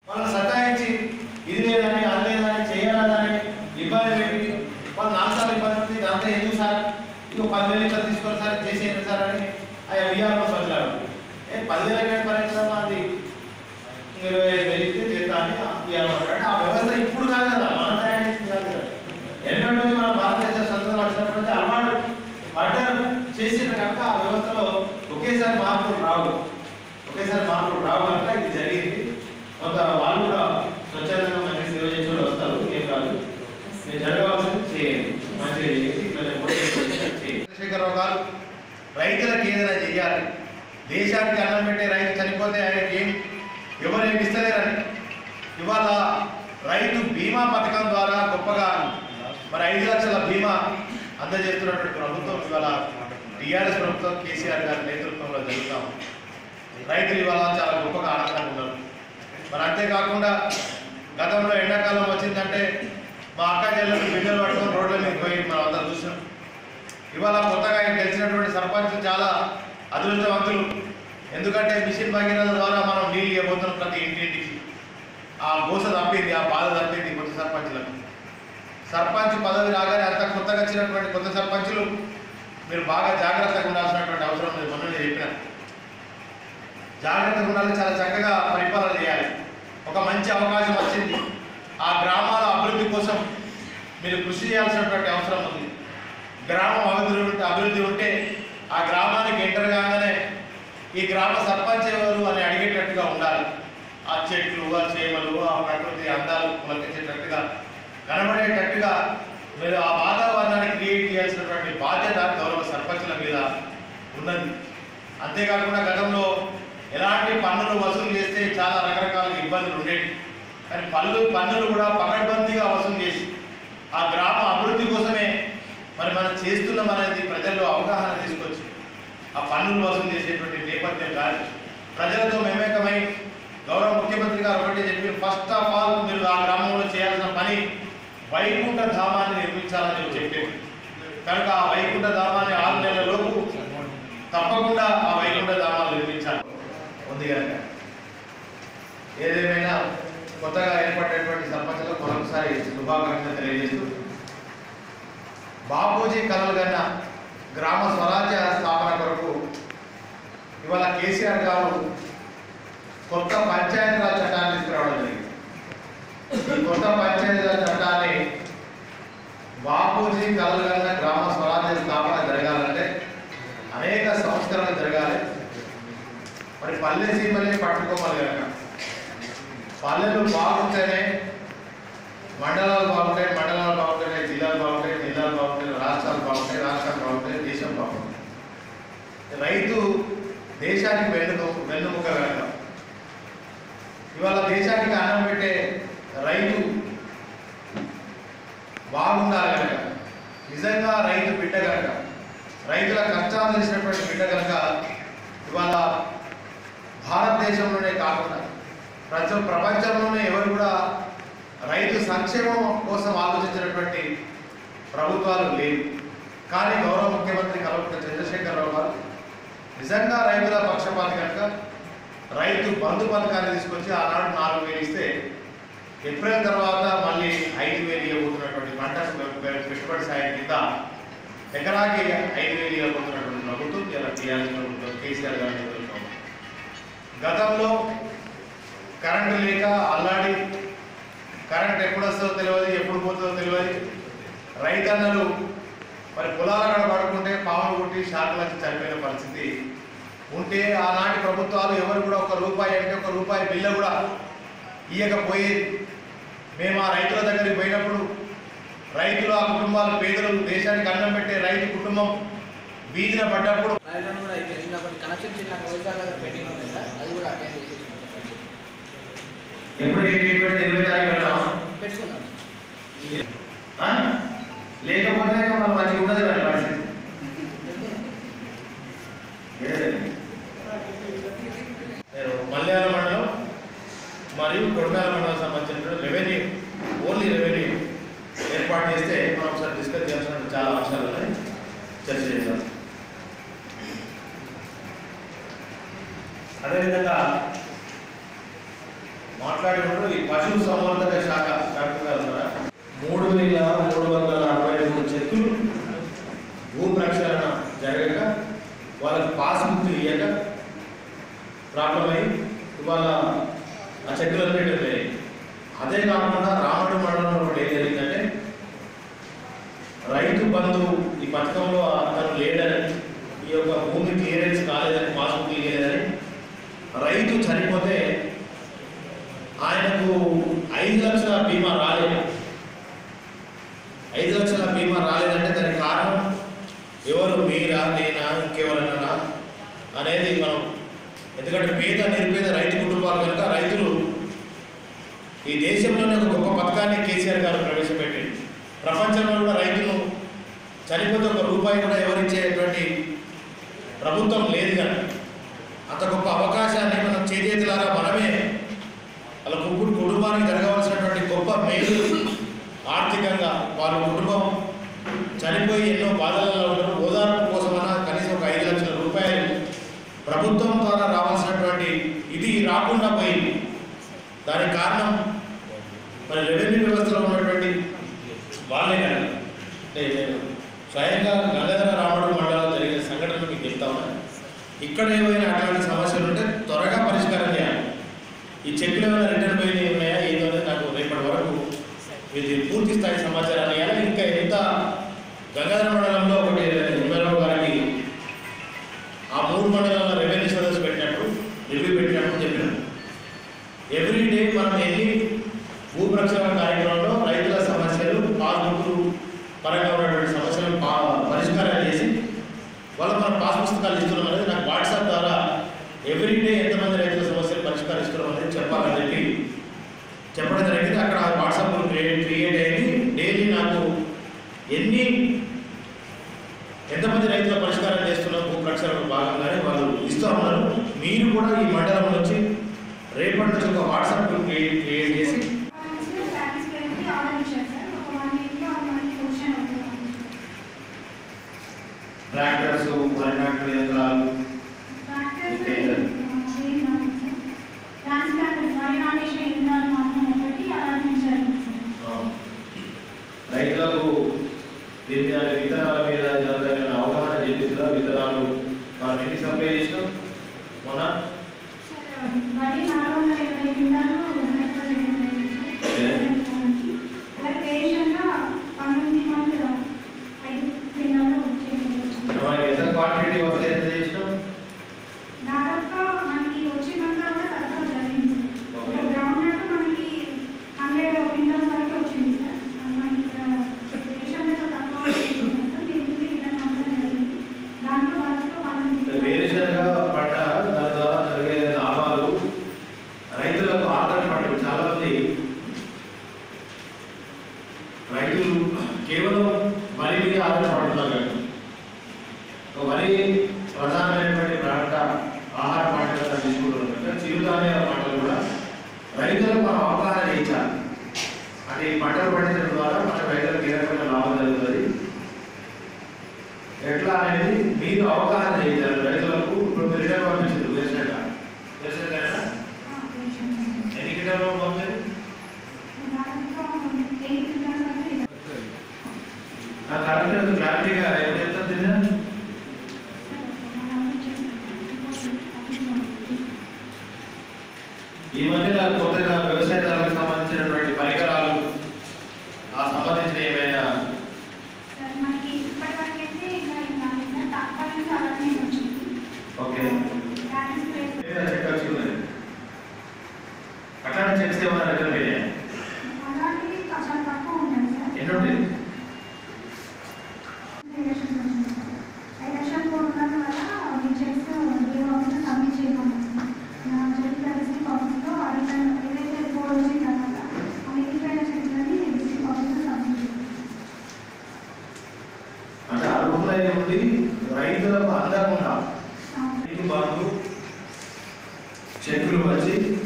వాళ్ళని సతాయించి ఇది లేదని అది లేదని చేయాలని ఇబ్బంది పెట్టి వాళ్ళు నాలుగు ఇబ్బంది ఉంది దాంతో ఎందుకు సార్ ఇంకో పదివేలు ఇట్లా తీసుకొని సార్ చేసేయండి సార్ అని ఆ విఆర్ఓ సొంతాడు ఏ పదివేల పరీక్ష అది ఇరవై ఐదు వేలు ఇస్తే చేస్తా అని విఆర్ఓ అంటాడు ఆ వ్యవస్థ ఇప్పుడు కాదు కదా మనం తయారు చేసింది కాదు కదా ఎన్నో నుంచి మన భారతదేశ స్వతంత్రం వచ్చినప్పుడు అలవాటు పడ్డారు చేసిన కనుక ఆ వ్యవస్థలో ఒకేసారి మార్పులు రావు ఒకేసారి మార్పులు రావు కనుక ఇది జరిగింది కొంత వాళ్ళు కూడా స్వచ్ఛందంగా మంచి సేవ చేసి కూడా వస్తారు ఏం కాదు మీరు జరగవలసింది చేయండి మంచిగా చేసి ఇట్లా చేయండి చంద్రశేఖరరావు గారు రైతులకు ఏదైనా చేయాలి దేశానికి అన్నం పెట్టే రైతు చనిపోతే ఆయనకి ఏం ఎవరేం ఇస్తలేరని ఇవాళ రైతు బీమా పథకం ద్వారా గొప్పగా మరి ఐదు లక్షల బీమా అందజేస్తున్నటువంటి ప్రభుత్వం ఇవాళ టీఆర్ఎస్ ప్రభుత్వం కేసీఆర్ గారి నేతృత్వంలో జరుగుతాం రైతులు ఇవాళ చాలా గొప్పగా ఆనందంగా ఉన్నారు మరి అంతేకాకుండా గతంలో ఎండాకాలం వచ్చిందంటే మా అక్క చెల్లెలు బిడ్డలు పట్టుకొని రోడ్ల మీద పోయి మనం అందరం చూసినాం ఇవాళ కొత్తగా గెలిచినటువంటి సర్పంచ్ చాలా అదృష్టవంతులు ఎందుకంటే మిషన్ భగీరథ ద్వారా మనం నీళ్ళు ఇవ్వబోతున్నాం ప్రతి ఇంటింటికి ఆ గోస తప్పింది ఆ బాధ తప్పింది కొత్త సర్పంచ్లకు సర్పంచ్ పదవి రాగానే అంత కొత్తగా వచ్చినటువంటి కొత్త సర్పంచులు మీరు బాగా జాగ్రత్తగా ఉండాల్సినటువంటి అవసరం ఉంది మొన్న నేను చెప్పిన జాగ్రత్తగా ఉండాలి చాలా చక్కగా పరిపాలన చేయాలి ఒక మంచి అవకాశం వచ్చింది ఆ గ్రామాల అభివృద్ధి కోసం మీరు కృషి చేయాల్సినటువంటి అవసరం ఉంది గ్రామం అభివృద్ధి ఉంటే అభివృద్ధి ఉంటే ఆ గ్రామానికి ఎంటర్ కాగానే ఈ గ్రామ సర్పంచ్ ఎవరు అని అడిగేటట్టుగా ఉండాలి ఆ చెట్లు ఆ చేమలు ఆ ప్రకృతి అందాలు పులకించేటట్టుగా కనబడేటట్టుగా మీరు ఆ వాతావరణాన్ని క్రియేట్ చేయాల్సినటువంటి బాధ్యత గౌరవ సర్పంచుల మీద ఉన్నది అంతేకాకుండా గతంలో ఎలాంటి పన్నులు వసూలు చేస్తే చాలా రకరకాల ఇబ్బందులు ఉండేవి కానీ పన్ను పన్నులు కూడా పకడ్బందీగా వసూలు చేసి ఆ గ్రామ అభివృద్ధి కోసమే మరి మనం చేస్తున్నాం అనేది ప్రజల్లో అవగాహన తీసుకొచ్చి ఆ పన్నులు వసూలు చేసేటువంటి నేపథ్యం కాదు ప్రజలతో మేమేకమై గౌరవ ముఖ్యమంత్రి గారు ఒకటి చెప్పి ఫస్ట్ ఆఫ్ ఆల్ మీరు ఆ గ్రామంలో చేయాల్సిన పని వైకుంఠ ధామాన్ని నిర్మించాలని చెప్పేది కనుక ఆ వైకుంఠ ధామాన్ని ఆరు నెలల లోపు తప్పకుండా ఆ వైకుంఠ ధామాలు నిర్మించాలి ఉంది కనుక ఏదేమైనా కొత్తగా ఏర్పడినటువంటి సర్పంచులకు మరొకసారి శుభాకాంక్షలు తెలియజేస్తూ బాపూజీ కలలు కన్న గ్రామ స్వరాజ్య స్థాపన కొరకు ఇవాళ కేసీఆర్ గారు కొత్త పంచాయతీరాజ్ చట్టాన్ని తీసుకురావడం జరిగింది ఈ కొత్త పంచాయతీరాజ్ చట్టాన్ని బాపూజీ కలలు కన్న గ్రామ స్వరాజ్య స్థాపన జరగాలంటే అనేక సంస్కరణలు జరగాలి మరి పల్లె సీమల్ని పట్టుకోవాలి కనుక పల్లెలు బాగుంటేనే మండలాలు బాగుంటాయి మండలాలు బాగుంటాయి జిల్లాలు బాగుంటాయి జిల్లాలు బాగుంటాయి రాష్ట్రాలు బాగుంటాయి రాష్ట్రాలు బాగుంటాయి దేశం బాగుంటుంది రైతు దేశానికి వెన్ను వెన్నుముక కనుక ఇవాళ దేశానికి అన్నం పెట్టే రైతు బాగుండాలి కనుక నిజంగా రైతు బిడ్డ కనుక రైతుల కష్టాలు తెలిసినటువంటి బిడ్డ కనుక ఇవాళ భారతదేశంలోనే కాకుండా ప్రజ ప్రపంచంలోనే ఎవరు కూడా రైతు సంక్షేమం కోసం ఆలోచించినటువంటి ప్రభుత్వాలు లేవు కానీ గౌరవ ముఖ్యమంత్రి కల్వకుంట్ల చంద్రశేఖరరావు గారు నిజంగా రైతుల పక్షపాతి కనుక రైతు బంధు పథకాన్ని తీసుకొచ్చి ఆనాడు నాలుగు వేలు ఇస్తే ఏప్రిల్ తర్వాత మళ్ళీ ఐదు వేలు ఇవ్వబోతున్నటువంటి పంటకు పె- పెట్టుబడి సాయం కింద ఎకరాకి ఐదు వేలు ఇవ్వబోతున్నటువంటి ప్రభుత్వం ఇలా టీఆర్ఎస్ ప్రభుత్వం కేసీఆర్ గారి నేతృత్వం గతంలో కరెంటు లేక అల్లాడి కరెంట్ ఎప్పుడు వస్తుందో తెలియదు ఎప్పుడు పోతుందో తెలియదు రైతన్నలు మరి పొలాల కాడ పడుకుంటే పాములు కొట్టి షాకులు వచ్చి చనిపోయిన పరిస్థితి ఉంటే ఆనాటి ప్రభుత్వాలు ఎవరు కూడా ఒక రూపాయి అంటే ఒక రూపాయి బిల్ల కూడా ఇయ్యకపోయేది మేము ఆ రైతుల దగ్గరికి పోయినప్పుడు రైతులు ఆ కుటుంబాలు పేదలు దేశానికి అన్నం పెట్టే రైతు కుటుంబం వీధిన పడ్డప్పుడు రాయడం కూడా అయిపోయింది ఇంకా కొన్ని కనెక్షన్ చిన్న వ్యవసాయ దగ్గర పెండింగ్ ఉంది కదా అది కూడా అటెండ్ చేసేసి ఎప్పుడు ఇరవై తారీఖు వెళ్దామా? పెట్టుకున్నాను ఆ? లేకపోతే మనం మంచిగా ఉండదు మరి పరిస్థితి ఏదే. నేను మల్యాల మండలం మరియు కొడమేల మండలం సంబంధించిన రెవెన్యూ ఓన్లీ రెవెన్యూ ఏర్పాటు చేస్తే మనం ఒకసారి డిస్కస్ చేయాల్సిన చాలా అంశాలు ఉన్నాయి చర్చ చేద్దాం అదేవిధంగా మాట్లాడినప్పుడు ఈ పశు సంవర్ధక శాఖ డాక్టర్ గారు ఉన్నారా? మూడు వేల మూడు వందల అరవై మూడు చెక్కులు భూ ప్రక్షాళన జరగక వాళ్ళకి పాస్బుక్ ఇయ్యక ప్రాబ్లం అయ్యి ఇవాళ ఆ చెక్కులు అన్నిటి అదే కాకుండా రామడు మండలంలో ఒకటి ఏం జరిగిందంటే రైతు బంధు ఈ పథకంలో అతను లేడని ఈ యొక్క భూమి క్లియరెన్స్ కాలేదని పాస్బుక్ లేదని రైతు చనిపోతే ఆయనకు ఐదు లక్షల బీమా రాలేదు ఐదు లక్షల బీమా రాలేదంటే దానికి కారణం ఎవరు మీరా నేనా ఇంకెవరైనా అనేది మనం ఎందుకంటే పేద నిరుపేద రైతు కుటుంబాలు కనుక రైతులు ఈ దేశంలోనే ఒక గొప్ప పథకాన్ని కేసీఆర్ గారు ప్రవేశపెట్టింది ప్రపంచంలో కూడా రైతులు చనిపోతే ఒక రూపాయి కూడా ఎవరిచ్చేటువంటి ప్రభుత్వం లేదు కనుక అంత గొప్ప అవకాశాన్ని మనం చేజేతులారా మనమే వాళ్ళ కుటుంబ కుటుంబానికి జరగవలసినటువంటి గొప్ప మేలు ఆర్థికంగా వాళ్ళ కుటుంబం చనిపోయి ఎన్నో బాధలలో ఉండడం ఓదార్పు కోసమన్నా కనీసం ఒక ఐదు లక్షల రూపాయలు ప్రభుత్వం ద్వారా రావాల్సినటువంటి ఇది రాకుండా పోయింది దానికి కారణం మరి రెవెన్యూ వ్యవస్థలో ఉన్నటువంటి వాళ్ళే కానీ అంటే నేను స్వయంగా గంగాధర రాముడు మండలంలో జరిగిన సంఘటనలు మీకు చెప్తా ఉన్నాను ఇక్కడ ఏమైనా అట్లాంటి సమస్యలు ఉంటే త్వరగా పరిష్కారం చేయాలి ఈ చెక్కులు ఏమైనా రిటర్న్ పోయినాయి ఉన్నాయా ఏదో అనేది నాకు రేపటి వరకు ఇది పూర్తి స్థాయి సమాచారాన్ని ఇవ్వాలి ఇంకా ఎంత గంగాధర మండలంలో ఒకటి ఎమ్మెల్యే గారికి ఆ మూడు మండలాల రెవెన్యూ సదస్సు పెట్టినప్పుడు రివ్యూ పెట్టినప్పుడు చెప్పినాం ఎవ్రీ డే మనం వెళ్ళి భూ ప్రక్షాళన కార్యక్రమంలో రైతుల సమస్యలు పాస్బుక్లు పరంగా ఉన్నటువంటి సమస్యలను పా- పరిష్కారం చేసి వాళ్ళ మన పాస్ పుస్తకాలు ఇస్తున్నాం అనేది నాకు వాట్సాప్ ద్వారా ఎవ్రీ డే ఎంతమంది రైతుల సమస్యలు పరిష్కరిస్తున్నాం అనేది చెప్పాలని చెప్పి చెప్పడం జరిగింది అక్కడ వాట్సాప్ గ్రూప్ క్రియేట్ క్రియేట్ అయింది డైలీ నాకు ఎన్ని ఎంతమంది రైతుల పరిష్కారం చేస్తున్నాం భూ ప్రక్షాళనలో భాగంగానే వాళ్ళు ఇస్తూ ఉన్నారు మీరు కూడా ఈ మండలం నుంచి రేపటి నుంచి ఒక వాట్సాప్ గ్రూప్ క్రియేట్ క్రియేట్ చేసి ట్రాక్టర్స్ వరి నాట్లు యంత్రాలు రైతులకు దీని మీద విత్తనాల మీద జరగని అవగాహన చేపిస్తున్నా విత్తనాలు మనం ఎన్ని సప్లై చేసినాం మొన్న మనకి ఎంత క్వాంటిటీ వస్తే ఎంత చేసినాం దాదాపుగా మనకి వచ్చినంత కూడా తక్కువ జరిగింది ఒక గ్రౌండ్ నట్ మనకి హండ్రెడ్ క్వింటల్స్ వరకు వచ్చింది సార్ మనకి ఇక్కడ రేషన్ తక్కువ వచ్చింది సార్ దీనికి రిటర్న్ అవ్వడం జరిగింది దాంట్లో దాదాపు మనం వేరుశనగ పంట దాని ద్వారా జరిగే లాభాలు రైతులకు ఆధారపడి చాలా మంది రైతులు కేవలం వరి మీద ఆధారపడుతున్నారు కానీ ఒక వరి ప్రధానమైనటువంటి పంట ఆహార పంటగా తీసుకుంటున్నారు చిరుధాన్యాల పంటలు కూడా రైతులకు మనం అవగాహన చేయించాలి అంటే ఈ పంటలు పండించడం ద్వారా మన రైతులకు ఏ రకమైన లాభం జరుగుతుంది ఎట్లా అనేది మీరు అవగాహన చేయాలి రైతులకు ఇప్పుడు మీరు రిటర్న్ పంపించారు వేసినట్ట వేసినట్ట ఎన్ని కిలోలు పంపించారు నాకు కరెక్ట్ క్లారిటీగా ఏం చెప్తాను తిన్నా ఈ మధ్య నాకు కొత్తగా వ్యవసాయదారులకు సంబంధించినటువంటి పరికరాలు ఆ సంబంధించిన ఏమైనా మనకి ఇప్పటివరకైతే ఇంకా తక్కువ అలానే వచ్చింది ఓకే డాన్స్ ప్లేస్ ఏదైనా చెక్ వచ్చుకున్నది అట్లాంటి చెక్స్ ఏమైనా రిటర్న్ అయ్యాయి అలాంటివి చాలా తక్కువ ఉంటాయి సార్ ఎన్ని ఉంటాయి ఎలక్షన్ ఉండడం వల్ల మీ చెక్స్ ఏ ఆఫీస్ సబ్మిట్ చేయకుండా చెక్ డిస్ట్రిక్ట్ ఆఫీస్లో అడిగిన ఏదైతే రిపోర్ట్ వచ్చిన తర్వాత ఆ మిగిలిపోయిన చెక్లని డిస్ట్రిక్ట్ ఆఫీస్లో సబ్మిట్ చేయాలి అంటే అర్హులైన నుండి రైతులకు అందకుండా రైతు బంధు చెక్కులు వచ్చి